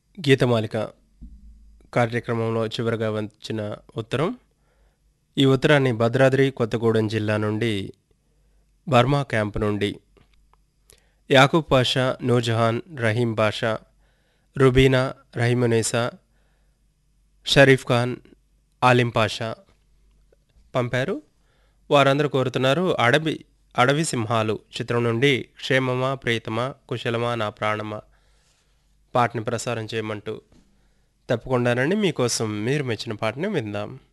గీతమాలిక కార్యక్రమంలో చివరగా వచ్చిన ఉత్తరం ఈ ఉత్తరాన్ని భద్రాద్రి కొత్తగూడెం జిల్లా నుండి బర్మా క్యాంప్ నుండి యాకూబ్ పాషా నూర్జహాన్ రహీం పాషా రుబీనా రహీమునేసా షరీఫ్ ఖాన్ ఆలిం పాషా పంపారు వారందరూ కోరుతున్నారు అడవి అడవి సింహాలు చిత్రం నుండి క్షేమమా ప్రియతమా కుశలమా నా ప్రాణమా పాటని ప్రసారం చేయమంటూ తప్పకుండానండి మీకోసం మీరు మెచ్చిన పాటని విందాం